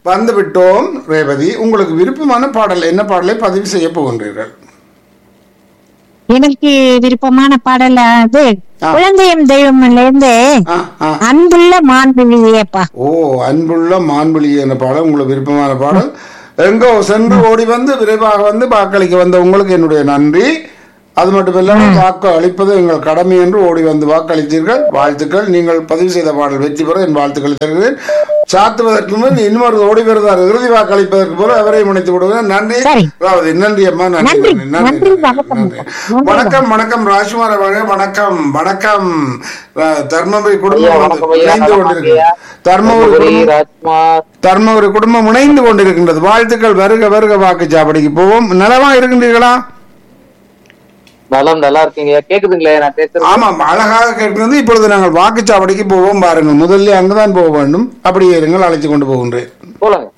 வந்து விட்டோம் ரேவதி உங்களுக்கு விருப்பமான பாடல் என்ன பாடலை பதிவு செய்ய போகின்றீர்கள் எனக்கு விருப்பமான பாடல் அது ஆ. குழந்தையும் தெய்வம்ல இருந்து ஆ, ஆ. அன்புள்ள மாண்புமிழியப்பா ஓ அன்புள்ள மான்விழி என்ற பாடல் உங்களுக்கு விருப்பமான பாடல் எங்கோ சென்று ஓடி வந்து விரைவாக வந்து வாக்களிக்க வந்த உங்களுக்கு என்னுடைய நன்றி அது மட்டுமில்லாமல் வாக்கு அளிப்பது எங்கள் கடமை என்று ஓடி வந்து வாக்களித்தீர்கள் வாழ்த்துக்கள் நீங்கள் பதிவு செய்த பாடல் வெற்றி பெற என் வாழ்த்துக்களை தருகிறேன் சாத்துவதற்கு முன் இன்னொரு ஓடி வருதார் இறுதி வாக்களிப்பதற்கு போல அவரை முனைத்து விடுவேன் நன்றி சரி. அதாவது நன்றி அம்மா நன்றி நன்றி, நன்றி நன்றி நன்றி, நன்றி, வணக்கம். நன்றி நன்றி, வணக்கம் வணக்கம் ராஜ்குமார் அவர்களே வணக்கம் வணக்கம் அஹ், தர்மபுரி குடும்பம் ஐயா, வந்து வணக்கம் ஐயா, இணைந்து நலமா கொண்டிருக்கிறது ஐயா? தர்மபுரி தர்மபுரி, குடும்பம் ராஜ்குமார் தர்மபுரி குடும்பம் இணைந்து கொண்டிருக்கின்றது வாழ்த்துக்கள் வருக வருக வாக்குச்சாவடிக்கு போவோம் நலமா இருக்கின்றீர்களா நலம் நல்லா இருக்கீங்க கேக்குதுங்களே நான் பேசுறது ஆமாம் அழகாக கேட்கிறது இப்பொழுது நாங்கள் வாக்குச்சாவடிக்கு போவோம் பாருங்கள் முதல்ல அங்குதான் போக வேண்டும் அப்படியே இருங்கள் அழைத்து கொண்டு போகின்றேன் போலாங்க